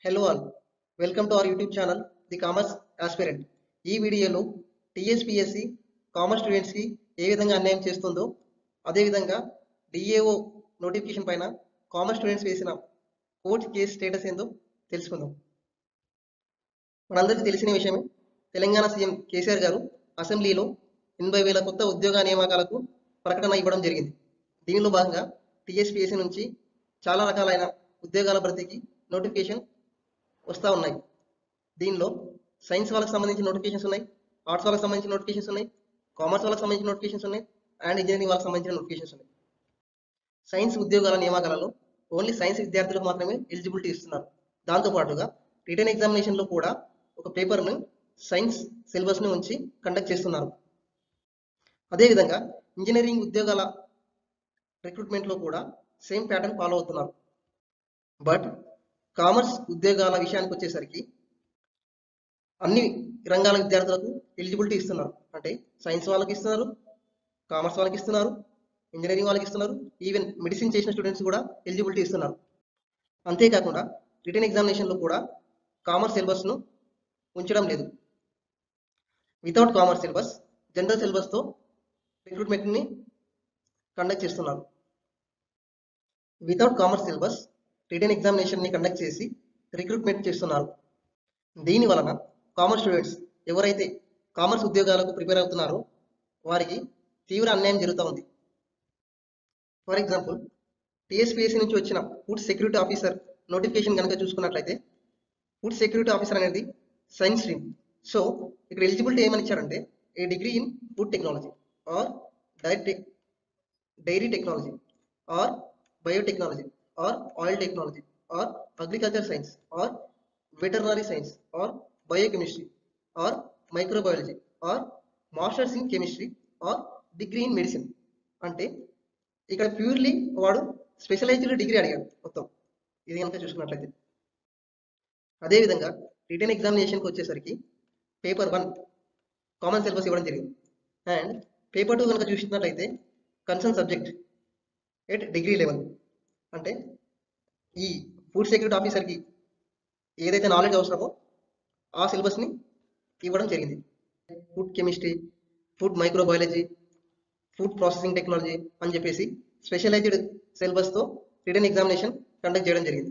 hello all welcome to our YouTube channel the commerce aspirant ఈ వీడియోలో TSPSC commerce స్టూడెంట్స్కి ఏ విధంగా అన్యాయం చేస్తుందో అదేవిధంగా డిఏఓ నోటిఫికేషన్ పైన కామర్స్ స్టూడెంట్స్ వేసిన కోర్టు కేసు స్టేటస్ ఏందో తెలుసుకుందాం మనందరికీ తెలిసిన విషయమే తెలంగాణ సీఎం కేసీఆర్ గారు అసెంబ్లీలో ఎనభై వేల కొత్త ఉద్యోగ నియామకాలకు ప్రకటన ఇవ్వడం జరిగింది దీనిలో భాగంగా టీఎస్పిఎస్సి నుంచి చాలా రకాలైన ఉద్యోగాల భర్తీకి నోటిఫికేషన్ వస్తూ ఉన్నాయి దీనిలో సైన్స్ వాళ్ళకి సంబంధించిన నోటిఫికేషన్స్ ఉన్నాయి ఆర్ట్స్ వాళ్ళకి సంబంధించిన నోటిఫికేషన్స్ ఉన్నాయి కామర్స్ వాళ్ళకి సంబంధించిన నోటిఫికేషన్స్ ఉన్నాయి అండ్ ఇంజనీరింగ్ వాళ్ళకి సంబంధించిన నోటిఫికేషన్స్ ఉన్నాయి సైన్స్ ఉద్యోగాల నియామకాలలో ఓన్లీ సైన్స్ విద్యార్థులకు మాత్రమే ఎలిజిబిలిటీ ఇస్తున్నారు దాంతోపాటుగా రిటర్న్ ఎగ్జామినేషన్లో కూడా ఒక పేపర్ను సైన్స్ సిలబస్ని ఉంచి కండక్ట్ చేస్తున్నారు అదేవిధంగా ఇంజనీరింగ్ ఉద్యోగాల రిక్రూట్మెంట్లో కూడా సేమ్ ప్యాటర్న్ ఫాలో అవుతున్నారు బట్ కామర్స్ ఉద్యోగాల విషయానికి వచ్చేసరికి అన్ని రంగాల విద్యార్థులకు ఎలిజిబిలిటీ ఇస్తున్నారు అంటే సైన్స్ వాళ్ళకి ఇస్తున్నారు కామర్స్ వాళ్ళకి ఇస్తున్నారు ఇంజనీరింగ్ వాళ్ళకి ఇస్తున్నారు ఈవెన్ మెడిసిన్ చేసిన స్టూడెంట్స్ కూడా ఎలిజిబిలిటీ ఇస్తున్నారు అంతేకాకుండా రిటర్న్ ఎగ్జామినేషన్లో కూడా కామర్స్ సిలబస్ను ఉంచడం లేదు వితౌట్ కామర్స్ సిలబస్ జనరల్ సిలబస్తో రిక్రూట్మెంట్ని కండక్ట్ చేస్తున్నారు వితౌట్ కామర్స్ సిలబస్ రిటర్న్ ఎగ్జామినేషన్ని కండక్ట్ చేసి రిక్రూట్మెంట్ చేస్తున్నారు దీని వలన కామర్స్ స్టూడెంట్స్ ఎవరైతే కామర్స్ ఉద్యోగాలకు ప్రిపేర్ అవుతున్నారో వారికి తీవ్ర అన్యాయం జరుగుతూ ఉంది ఫర్ ఎగ్జాంపుల్ టీఎస్పీఎస్సీ నుంచి వచ్చిన ఫుడ్ సెక్యూరిటీ ఆఫీసర్ నోటిఫికేషన్ కనుక చూసుకున్నట్లయితే ఫుడ్ సెక్యూరిటీ ఆఫీసర్ అనేది సైన్స్ స్ట్రీమ్ సో ఇక్కడ ఎలిజిబిలిటీ ఏమని ఇచ్చారంటే a degree in food technology or dairy dairy technology or biotechnology or oil technology or agriculture science or veterinary science or biochemistry or microbiology or masters in chemistry or degree in medicine అంటే ఇక్కడ purely వాడు specialised degree అడిగాడు మొత్తం ఇది కనుక చూసుకున్నట్లయితే అదేవిధంగా return ఎగ్జామినేషన్కి వచ్చేసరికి పేపర్ వన్ కామన్ సిలబస్ ఇవ్వడం జరిగింది అండ్ పేపర్ టూ కనుక చూసినట్లయితే concern subject at degree level అంటే ఈ ఫుడ్ సెక్యూరిటీ ఆఫీసర్కి ఏదైతే నాలెడ్జ్ అవసరమో ఆ సిలబస్ని ఇవ్వడం జరిగింది food chemistry food microbiology food processing technology అని చెప్పేసి స్పెషలైజ్డ్ సిలబస్తో రిటర్న్ ఎగ్జామినేషన్ కండక్ట్ చేయడం జరిగింది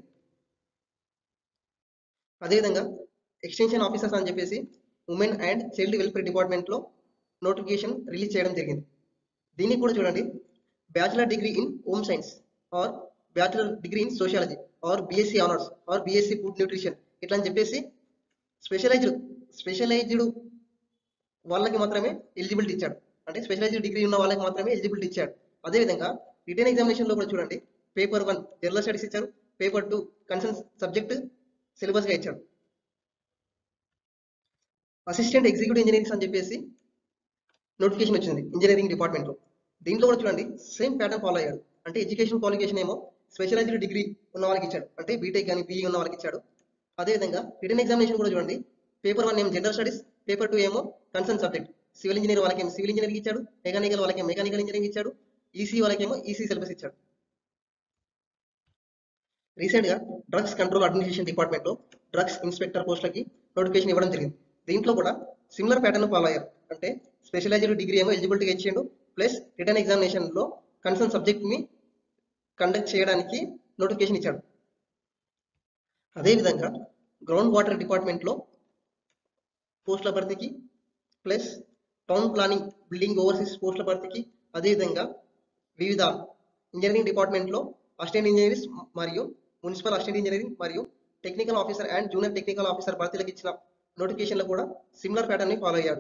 అదేవిధంగా ఎక్స్టెన్షన్ ఆఫీసర్స్ అని చెప్పేసి ఉమెన్ అండ్ చైల్డ్ వెల్ఫేర్ డిపార్ట్మెంట్లో నోటిఫికేషన్ రిలీజ్ చేయడం జరిగింది దీనికి కూడా చూడండి bachelor degree in home science or bachelor degree in sociology or BSc honours or BSc food nutrition ఇట్లా అని చెప్పేసి స్పెషలైజ్డ్ స్పెషలైజ్డ్ వాళ్ళకి మాత్రమే ఎలిజిబిలిటీ ఇచ్చాడు అంటే స్పెషలైజ్డ్ డిగ్రీ ఉన్న వాళ్ళకి మాత్రమే ఎలిజిబిలిటీ ఇచ్చాడు అదేవిధంగా రిటర్న్ ఎగ్జామినేషన్లో కూడా చూడండి పేపర్ వన్ జనరల్ స్టడీస్ ఇచ్చారు పేపర్ టూ కన్సర్న్ సబ్జెక్ట్ సిలబస్గా ఇచ్చాడు అసిస్టెంట్ ఎగ్జిక్యూటివ్ ఇంజనీరింగ్స్ అని చెప్పేసి నోటిఫికేషన్ వచ్చింది ఇంజనీరింగ్ డిపార్ట్మెంట్లో దీంట్లో కూడా చూడండి సేమ్ ప్యాటర్న్ ఫాలో అయ్యాడు అంటే ఎడ్యుకేషన్ క్వాలిఫికేషన్ ఏమో స్పెషలైజ్డ్ డిగ్రీ ఉన్న వాళ్ళకి ఇచ్చాడు అంటే బీటెక్ కానీ బీఈ ఉన్న వాళ్ళకి ఇచ్చాడు అదేవిధంగా రిటర్న్ ఎగ్జామినేషన్ కూడా చూడండి పేపర్ వన్ ఏమో జనరల్ స్టడీస్ పేపర్ టూ ఏమో కన్సర్న్ సబ్జెక్ట్ సివిల్ ఇంజనీర్ వాళ్ళకేమో సివిల్ ఇంజనీరింగ్ ఇచ్చాడు మెకానికల్ వాళ్ళకేమో మెకానికల్ ఇంజనీరింగ్ ఇచ్చాడు ఈసీ వాళ్ళకేమో ఈసీ సిలబస్ ఇచ్చాడు రీసెంట్ గా డ్రగ్స్ కంట్రోల్ అడ్మినిస్ట్రేషన్ డిపార్ట్మెంట్ లో డ్రగ్స్ ఇన్స్పెక్టర్ పోస్టులకి నోటిఫికేషన్ ఇవ్వడం జరిగింది దీంట్లో కూడా సిమిలర్ ప్యాటర్న్ ఫాలో అయ్యారు అంటే స్పెషలైజ్డ్ డిగ్రీ ఏమో ఎలిజిబిలిటీగా ఇచ్చిండు ప్లస్ రిటర్న్ ఎగ్జామినేషన్ లో కన్సర్న్ సబ్జెక్ట్ ని కండక్ట్ చేయడానికి నోటిఫికేషన్ ఇచ్చాడు అదేవిధంగా గ్రౌండ్ వాటర్ డిపార్ట్మెంట్ లో పోస్టుల భర్తీకి plus town planning building overseas పోస్టుల భర్తీకి అదేవిధంగా వివిధ ఇంజనీరింగ్ డిపార్ట్మెంట్లో అసిస్టెంట్ ఇంజనీర్స్ మరియు మున్సిపల్ అసిస్టెంట్ ఇంజనీరింగ్ మరియు technical officer and junior technical officer భర్తీలకు ఇచ్చిన నోటిఫికేషన్లో కూడా సిమిలర్ ప్యాటర్న్ని ఫాలో అయ్యాడు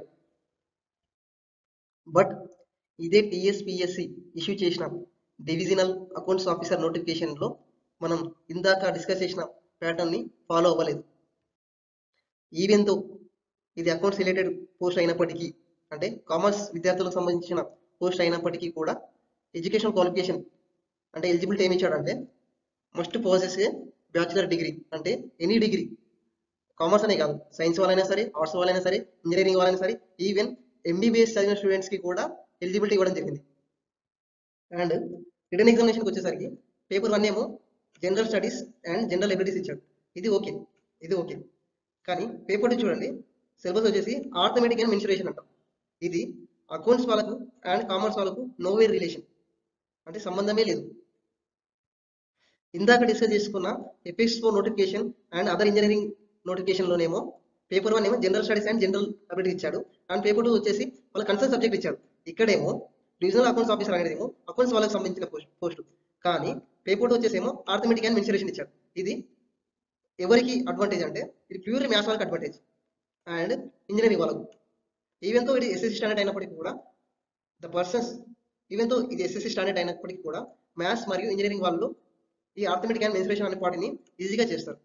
బట్ ఇదే టీఎస్పిఎస్సి ఇష్యూ చేసిన డివిజనల్ అకౌంట్స్ ఆఫీసర్ నోటిఫికేషన్లో మనం ఇందాక డిస్కస్ చేసిన ప్యాటర్న్ని ఫాలో అవ్వలేదు ఈవెంతో ఇది అకౌంట్స్ రిలేటెడ్ పోస్ట్ అయినప్పటికీ అంటే కామర్స్ విద్యార్థులకు సంబంధించిన పోస్ట్ అయినప్పటికీ కూడా ఎడ్యుకేషన్ క్వాలిఫికేషన్ అంటే ఎలిజిబిలిటీ ఏమి ఇచ్చాడంటే మస్ట్ ప్రాసెస్ బ్యాచులర్ డిగ్రీ అంటే ఎనీ డిగ్రీ కామర్స్ అనే కాదు సైన్స్ వాళ్ళైనా సరే ఆర్ట్స్ వాళ్ళైనా సరే ఇంజనీరింగ్ వాళ్ళైనా సరే ఈవెన్ ఎంబీబీఎస్ చదివిన స్టూడెంట్స్కి కూడా ఎలిజిబిలిటీ ఇవ్వడం జరిగింది అండ్ రిటర్న్ ఎగ్జామినేషన్కి వచ్చేసరికి పేపర్ వన్ ఏమో general studies and general abilities ఇచ్చాడు ఇది ఓకే ఇది ఓకే కానీ పేపర్ టూ చూడండి సిలబస్ వచ్చేసి ఆర్థమెటిక్ అండ్ మెన్సురేషన్ అంటాం ఇది అకౌంట్స్ వాళ్ళకు అండ్ కామర్స్ వాళ్ళకు నోవే రిలేషన్ అంటే సంబంధమే లేదు ఇందాక డిస్కస్ చేసుకున్న ఎపిక్స్ four notification and other engineering నోటిఫికేషన్లోనేమో పేపర్ వన్ ఏమో general studies and general ability ఇచ్చాడు అండ్ పేపర్ టూ వచ్చేసి వాళ్ళ కన్సర్న్ సబ్జెక్ట్ ఇచ్చాడు ఇక్కడేమో డివిజనల్ అకౌంట్స్ ఆఫీసర్ అనేది ఏమో అకౌంట్స్ వాళ్ళకి సంబంధించిన పోస్ట్ పోస్ట్ కానీ పేపర్ టూ వచ్చేసి ఏమో ఆర్థమెటిక్ అండ్ మెన్సురేషన్ ఇచ్చాడు ఇది ఎవరికి అడ్వాంటేజ్ అంటే ఇది ప్యూర్ మ్యాథ్స్ వాళ్ళకి అడ్వాంటేజ్ అండ్ ఇంజనీరింగ్ వాళ్ళకు ఈవెన్ తో ఇది ఎస్ఎస్సి స్టాండర్డ్ అయినప్పటికీ కూడా ద పర్సన్స్ ఈవెన్ తో ఇది ఎస్ఎస్సి స్టాండర్డ్ అయినప్పటికీ కూడా మ్యాథ్స్ మరియు ఇంజనీరింగ్ వాళ్ళు ఈ ఆర్థమెటిక్ అండ్ మెన్సురేషన్ అనే వాటిని ఈజీగా చేస్తారు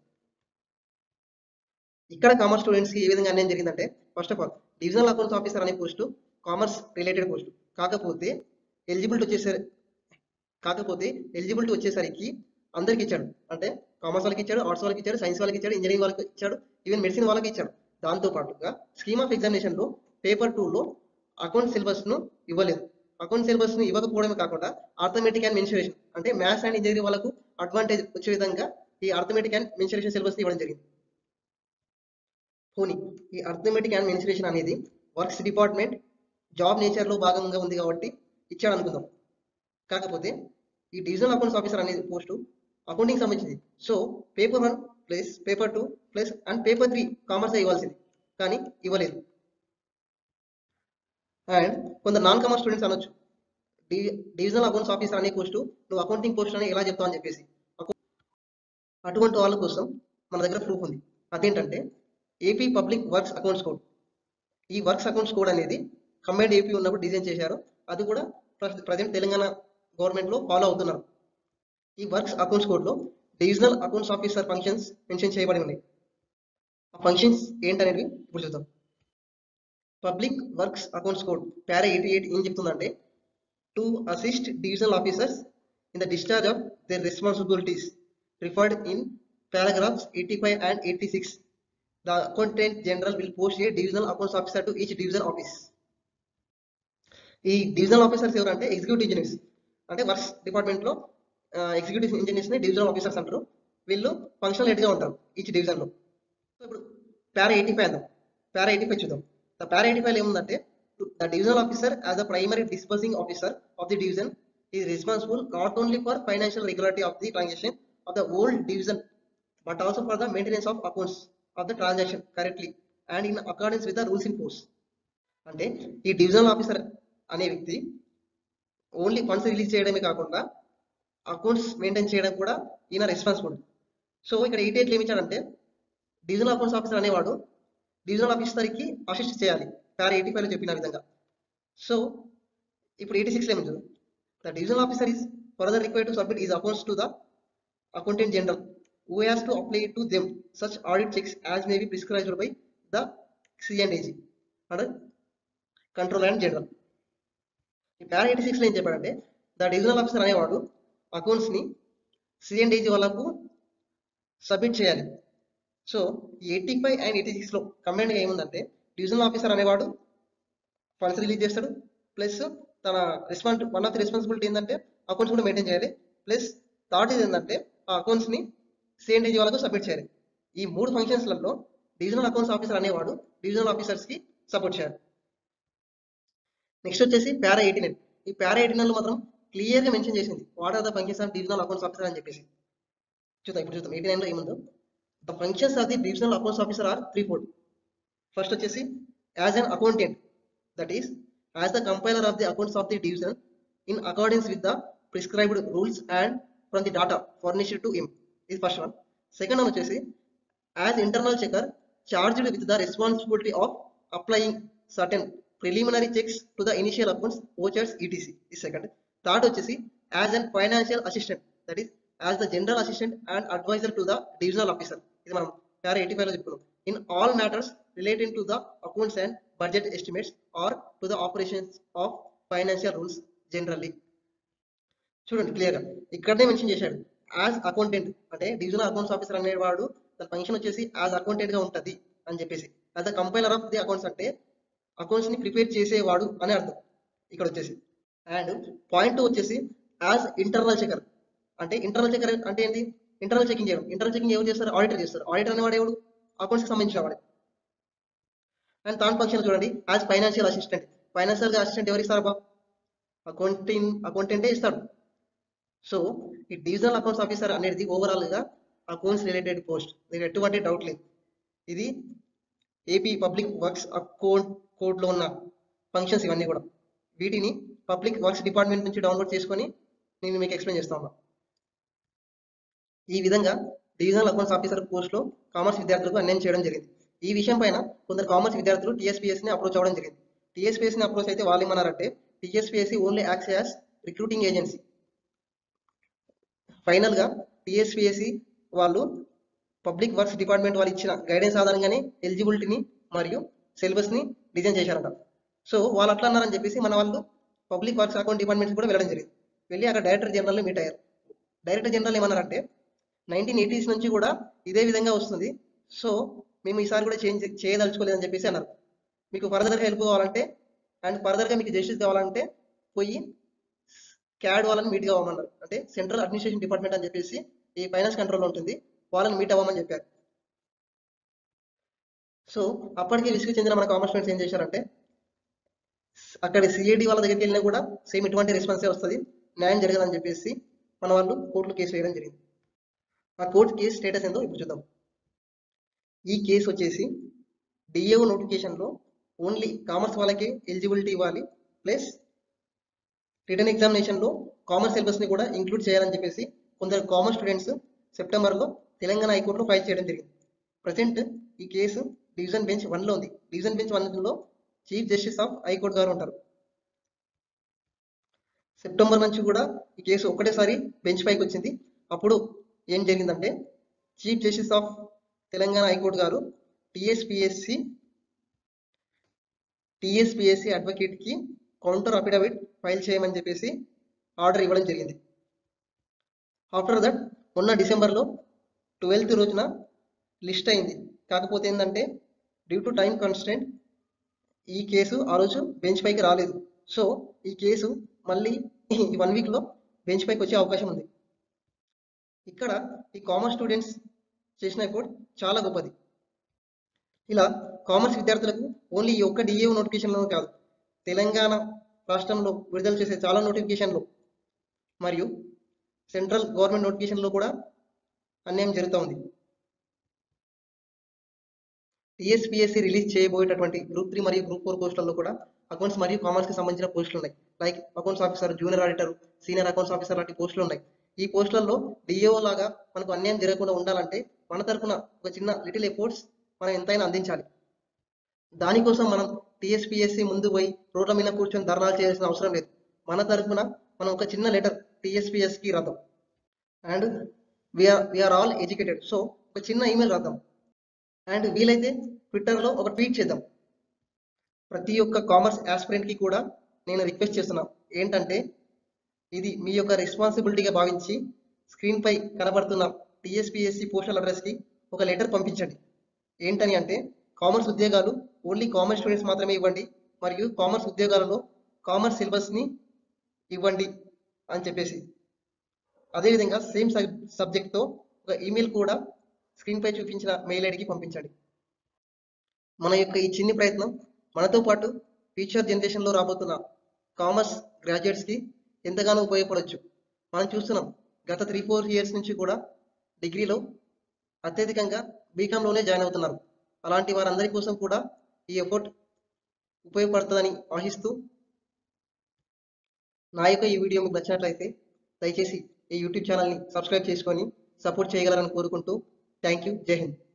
ఇక్కడ కామర్స్ స్టూడెంట్స్ కి ఏ విధంగా అన్యాయం జరిగిందంటే first of all divisional accounts officer అనే పోస్టు కామర్స్ రిలేటెడ్ పోస్ట్ కాకపోతే ఎలిజిబిలిటీ వచ్చేసరి కాకపోతే ఎలిజిబిలిటీ వచ్చేసరికి అందరికి ఇచ్చాడు అంటే కామర్స్ వాళ్ళకి ఇచ్చాడు ఆర్ట్స్ వాళ్ళకి ఇచ్చాడు సైన్స్ వాళ్ళకి ఇచ్చాడు ఇంజనీరింగ్ వాళ్ళకి ఇచ్చాడు ఈవెన్ మెడిసిన్ వాళ్ళకి ఇచ్చాడు దాంతో పాటుగా స్కీమ్ ఆఫ్ ఎగ్జామినేషన్ లో పేపర్ టూ లో అకౌంట్ సిలబస్ ను ఇవ్వలేదు అకౌంట్ సిలబస్ ను ఇవ్వకపోవడమే కాకుండా ఆర్థమెటిక్ అండ్ మెన్సురేషన్ అంటే మ్యాథ్స్ అండ్ ఇంజనీరింగ్ వాళ్ళకు అడ్వాంటేజ్ వచ్చే విధంగా ఈ ఆర్థమెటిక్ అండ్ మెన్సురేషన్ సిలబస్ ని ఇవ్వడం జరిగింది పోనీ ఈ అర్థమెటిక్ అండ్ మెన్సురేషన్ అనేది వర్క్స్ డిపార్ట్మెంట్ జాబ్ నేచర్ లో భాగంగా ఉంది కాబట్టి ఇచ్చాడు అనుకుందాం కాకపోతే ఈ డివిజనల్ అకౌంట్స్ ఆఫీసర్ అనేది పోస్టు అకౌంటింగ్ సంబంధించింది so paper one plus paper two plus and paper three commerce ఇవ్వాల్సింది కానీ ఇవ్వలేదు అండ్ కొందరు నాన్ కామర్స్ స్టూడెంట్స్ అనొచ్చు డివిజనల్ అకౌంట్స్ ఆఫీసర్ అనే పోస్టు నువ్వు అకౌంటింగ్ పోస్ట్ అని ఎలా చెప్తావు అని చెప్పేసి అకౌ- అటువంటి వాళ్ళ కోసం మన దగ్గర ప్రూఫ్ ఉంది అదేంటంటే AP public works accounts code ఈ వర్క్స్ అకౌంట్స్ కోడ్ అనేది కంబైన్డ్ ఏపీ ఉన్నప్పుడు డిజైన్ చేశారు అది కూడా ప్రజెంట్ తెలంగాణ గవర్నమెంట్ లో ఫాలో అవుతున్నారు ఈ వర్క్స్ అకౌంట్స్ కోడ్ లో divisional accounts officer functions mention చేయబడి ఉన్నాయి ఆ ఫంక్షన్స్ ఏంటనేవి ఇప్పుడు చూద్దాం public works accounts code para eighty eight ఏం చెప్తుందంటే to assist divisional officers in the discharge of their responsibilities referred in paragraphs eighty five and eighty six the accountant general will post a divisional accounts officer to each division office ఈ divisional officers ఎవరంటే executive engineers అంటే works department లో executive engineers ని divisional officers అంటారు వీళ్ళు functional head గా ఉంటారు each division లో సో ఇప్పుడు పారా ఎయిటీ ఫైవ్ అందాం పారా ఎయిటీ ఫైవ్ చూద్దాం ద పారా ఎయిటీ ఫైవ్ ఏముందంటే the divisional officer as the primary disbursing officer of the division is responsible not only for financial regularity of the transaction of the whole division but also for the maintenance of accounts of the transaction correctly and in accordance with the rules in force అంటే ఈ divisional officer అనే వ్యక్తి only funds release చేయడమే కాకుండా accounts maintain చేయడం కూడా ఈయన responsible so ఇక్కడ ఎయిటీ ఎయిట్లు ఏమి ఇచ్చాడంటే డివిజనల్ అకౌంట్స్ ఆఫీసర్ అనేవాడు డివిజనల్ ఆఫీసర్కి అసిస్ట్ చేయాలి పారా ఎయిటీ ఫైవ్లో చెప్పిన విధంగా సో ఇప్పుడు ఎయిటీ సిక్స్లో ఏమి చూద్దాం the divisional officer is further required to submit his accounts to the accountant general who has to apply to them such audit checks as may be prescribed by the C&AG under control and general ఈ పారా eighty సిక్స్లో ఏం చెప్పాడంటే the divisional officer అనేవాడు accounts ని C and AG వాళ్ళకు submit చేయాలి so eighty five and eighty సిక్స్లో కంబైన్డ్గా ఏముందంటే డివిజనల్ ఆఫీసర్ అనేవాడు ఫండ్స్ రిలీజ్ చేస్తాడు ప్లస్ తన response one of the responsibility ఏంటంటే అకౌంట్స్ కూడా మెయింటైన్ చేయాలి ప్లస్ థర్డ్ ఇది ఏంటంటే ఆ అకౌంట్స్ ని సిఎండిజీ వాళ్ళకు సబ్మిట్ చేయాలి ఈ మూడు ఫంక్షన్స్లలో డివిజనల్ అకౌంట్స్ ఆఫీసర్ అనేవాడు డివిజనల్ ఆఫీసర్స్ కి సపోర్ట్ చేయాలి నెక్స్ట్ వచ్చేసి పారా ఎయిటీ నైన్ ఈ పారా ఎయిటీ నైన్ లో మాత్రం క్లియర్ గా మెన్షన్ చేసింది what are the functions of divisional accounts officer అని చెప్పేసి చూద్దాం ఇప్పుడు చూద్దాం ఎయిటీ నైన్ లో ఏముందో the functions of the divisional accounts officer are three fold first వచ్చేసి as an accountant that is as the compiler of the accounts of the division in accordance with the prescribed rules and from the data furnished to him ఇది first one second one వచ్చేసి as internal checker charged with the responsibility of applying certain preliminary checks to the initial accounts vouchers etc ఈ second third వచ్చేసి as an financial assistant that is as the general assistant and adviser to the divisional officer ఇది మనం para eighty five లో చెప్పుకున్నాం in all matters relating to the accounts and budget estimates or to the operations of financial rules generally చూడండి clear గా ఇక్కడనే mention చేశాడు as accountant అంటే divisional accounts officer అనేవాడు తన ఫంక్షన్ వచ్చేసి యాజ్ అకౌంటెంట్ గా ఉంటది అని చెప్పేసి as a compiler of the accounts అంటే అకౌంట్స్ ని ప్రిపేర్ చేసేవాడు అని అర్థం ఇక్కడ వచ్చేసి అండ్ పాయింట్ టూ వచ్చేసి యాజ్ ఇంటర్నల్ చెకర్ అంటే ఇంటర్నల్ చెకర్ అంటే ఏంటి ఇంటర్నల్ చెకింగ్ చేయడం ఇంటర్నల్ చెకింగ్ ఎవరు చేస్తారు ఆడిటర్ చేస్తారు ఆడిటర్ అనేవాడు ఎవడు అకౌంట్స్కి సంబంధించిన వాడే అండ్ థర్డ్ ఫంక్షన్ చూడండి as financial assistant financial assistant ఎవరు ఇస్తారు బా అకౌంటింగ్ అకౌంటెంటే ఇస్తాడు సో ఈ డివిజనల్ అకౌంట్స్ ఆఫీసర్ అనేది ఓవరాల్ గా అకౌంట్స్ రిలేటెడ్ పోస్ట్ దీనికి ఎటువంటి డౌట్ లేదు ఇది AP public works account code లో ఉన్న ఫంక్షన్స్ ఇవన్నీ కూడా వీటిని పబ్లిక్ వర్క్స్ డిపార్ట్మెంట్ నుంచి డౌన్లోడ్ చేసుకొని నేను మీకు ఎక్స్ప్లెయిన్ చేస్తా ఉన్నా ఈ విధంగా డివిజనల్ అకౌంట్స్ ఆఫీసర్ పోస్ట్ లో కామర్స్ విద్యార్థులకు అన్యాయం చేయడం జరిగింది ఈ విషయం పైన కొందరు కామర్స్ విద్యార్థులు టీఎస్పీఎస్ ని అప్రోచ్ అవ్వడం జరిగింది టీఎస్పీఎస్ ని అప్రోచ్ అయితే వాళ్ళు ఏమన్నారంటే TSPSC only acts as recruiting agency final గా టీఎస్పీఎస్సీ వాళ్ళు పబ్లిక్ వర్క్స్ డిపార్ట్మెంట్ వాళ్ళు ఇచ్చిన గైడెన్స్ ఆధారంగానే ఎలిజిబిలిటీని మరియు సిలబస్ ని డిజైన్ చేశారట సో వాళ్ళు అట్లా అన్నారని చెప్పేసి మన వాళ్ళు పబ్లిక్ వర్క్స్ అకౌంట్ డిపార్ట్మెంట్స్ కూడా వెళ్ళడం జరిగింది వెళ్ళి అక్కడ డైరెక్టర్ జనరల్ మీట్ అయ్యారు డైరెక్టర్ జనరల్ ఏమన్నారంటే నైన్టీన్ ఎయిటీస్ నుంచి కూడా ఇదే విధంగా వస్తుంది సో మేము ఈసారి కూడా చేంజ్ చేయదలుచుకోలేదని చెప్పేసి అన్నారు మీకు ఫర్దర్ హెల్ప్ కావాలంటే అండ్ ఫర్దర్గా మీకు జస్టిస్ కావాలంటే పోయి క్యాడ్ వాళ్ళని మీట్ కావమన్నారు అంటే సెంట్రల్ అడ్మినిస్ట్రేషన్ డిపార్ట్మెంట్ అని చెప్పేసి ఈ ఫైనాన్స్ కంట్రోల్ ఉంటుంది వాళ్ళని మీట్ అవ్వమని చెప్పారు సో అప్పటికే విసుగు చెందిన మన కామర్స్ ఫ్రెండ్స్ ఏం చేశారంటే అక్కడ సిఐడి వాళ్ళ దగ్గరికి వెళ్ళినా కూడా సేమ్ ఇటువంటి రెస్పాన్సే వస్తుంది న్యాయం జరగదని చెప్పేసి మన వాళ్ళు కోర్టులో కేసు వేయడం జరిగింది ఆ కోర్టు కేసు స్టేటస్ ఏందో ఇప్పుడు చూద్దాం ఈ కేసు వచ్చేసి డిఏఓ నోటిఫికేషన్లో ఓన్లీ కామర్స్ వాళ్ళకి ఎలిజిబిలిటీ ఇవ్వాలి ప్లస్ రిటర్న్ ఎగ్జామినేషన్లో కామర్స్ సిలబస్ని కూడా ఇంక్లూడ్ చేయాలని చెప్పేసి కొందరు కామర్స్ స్టూడెంట్స్ సెప్టెంబర్లో తెలంగాణ హైకోర్టులో ఫైల్ చేయడం జరిగింది ప్రజెంట్ ఈ కేసు డివిజన్ బెంచ్ వన్లో ఉంది డివిజన్ బెంచ్ వన్లో చీఫ్ జస్టిస్ ఆఫ్ హైకోర్టు గారు ఉంటారు సెప్టెంబర్ నుంచి కూడా ఈ కేసు ఒకటేసారి బెంచ్ పైకి వచ్చింది అప్పుడు ఏం జరిగిందంటే chief justice of Telangana high court గారు టిఎస్పిఎస్సి టిఎస్పిఎస్సి అడ్వకేట్కి కౌంటర్ అఫిడవిట్ ఫైల్ చేయమని చెప్పేసి ఆర్డర్ ఇవ్వడం జరిగింది ఆఫ్టర్ దట్ మొన్న డిసెంబర్లో ట్వెల్త్ రోజున లిస్ట్ అయింది కాకపోతే ఏంటంటే డ్యూ టు టైం కాన్స్టెంట్ ఈ కేసు ఆ రోజు బెంచ్ పైకి రాలేదు సో ఈ కేసు మళ్ళీ ఈ వన్ వీక్లో బెంచ్ పైకి వచ్చే అవకాశం ఉంది ఇక్కడ ఈ కామర్స్ స్టూడెంట్స్ చేసిన ఎఫర్ట్ చాలా గొప్పది ఇలా కామర్స్ విద్యార్థులకు ఓన్లీ ఈ ఒక్క డిఏ నోటిఫికేషన్లో కాదు తెలంగాణ రాష్ట్రంలో విడుదల చేసే చాలా నోటిఫికేషన్లు మరియు సెంట్రల్ గవర్నమెంట్ నోటిఫికేషన్లో కూడా అన్యాయం జరుగుతూ ఉంది టీఎస్పీఎస్సీ రిలీజ్ చేయబోయేటటువంటి గ్రూప్ త్రీ మరియు గ్రూప్ ఫోర్ పోస్టులలో కూడా అకౌంట్స్ మరియు కామర్స్కి సంబంధించిన పోస్టులు ఉన్నాయి like accounts officer junior auditor senior accounts officer లాంటి పోస్టులు ఉన్నాయి ఈ పోస్టులలో డిఏఓ లాగా మనకు అన్యాయం జరగకుండా ఉండాలంటే మన తరపున ఒక చిన్న లిటిల్ ఎఫోర్ట్స్ మనం ఎంతైనా అందించాలి దానికోసం మనం టీఎస్పీఎస్సీ ముందు పోయి రోడ్ల మీద కూర్చొని ధర్నాలు చేయాల్సిన అవసరం లేదు మన తరపున మనం ఒక చిన్న లెటర్ టీఎస్పీఎస్కి రాద్దాం and we're we're all educated so ఒక చిన్న ఈమెయిల్ రాద్దాం అండ్ వీలైతే ట్విట్టర్లో ఒక ట్వీట్ చేద్దాం ప్రతి ఒక్క కామర్స్ కి కూడా నేను రిక్వెస్ట్ చేస్తున్నా ఏంటంటే ఇది మీ యొక్క రెస్పాన్సిబిలిటీగా భావించి స్క్రీన్ పై కనబడుతున్న టీఎస్పీఎస్సి పోస్టల్ అడ్రస్కి ఒక లెటర్ పంపించండి ఏంటని అంటే కామర్స్ ఉద్యోగాలు ఓన్లీ కామర్స్ స్టూడెంట్స్ మాత్రమే ఇవ్వండి మరియు కామర్స్ ఉద్యోగాలలో కామర్స్ సిలబస్ని ఇవ్వండి అని చెప్పేసి అదేవిధంగా సేమ్ సబ్జెక్ట్తో ఒక ఈమెయిల్ కూడా స్క్రీన్ పై చూపించిన మెయిల్ ఐడికి పంపించండి మన యొక్క ఈ చిన్ని ప్రయత్నం మనతో పాటు ఫ్యూచర్ జనరేషన్లో రాబోతున్న కామర్స్ గ్రాడ్యుయేట్స్కి ఎంతగానో ఉపయోగపడవచ్చు మనం చూస్తున్నాం గత త్రీ ఫోర్ ఇయర్స్ నుంచి కూడా డిగ్రీలో అత్యధికంగా బీకాంలోనే జాయిన్ అవుతున్నారు అలాంటి వారందరి కోసం కూడా ఈ ఎఫర్ట్ ఉపయోగపడుతుందని ఆశిస్తూ నా యొక్క ఈ వీడియో మీకు నచ్చినట్లయితే దయచేసి ఈ యూట్యూబ్ ఛానల్ని సబ్స్క్రైబ్ చేసుకొని సపోర్ట్ చేయగలరని కోరుకుంటూ థ్యాంక్ యూ జై హింద్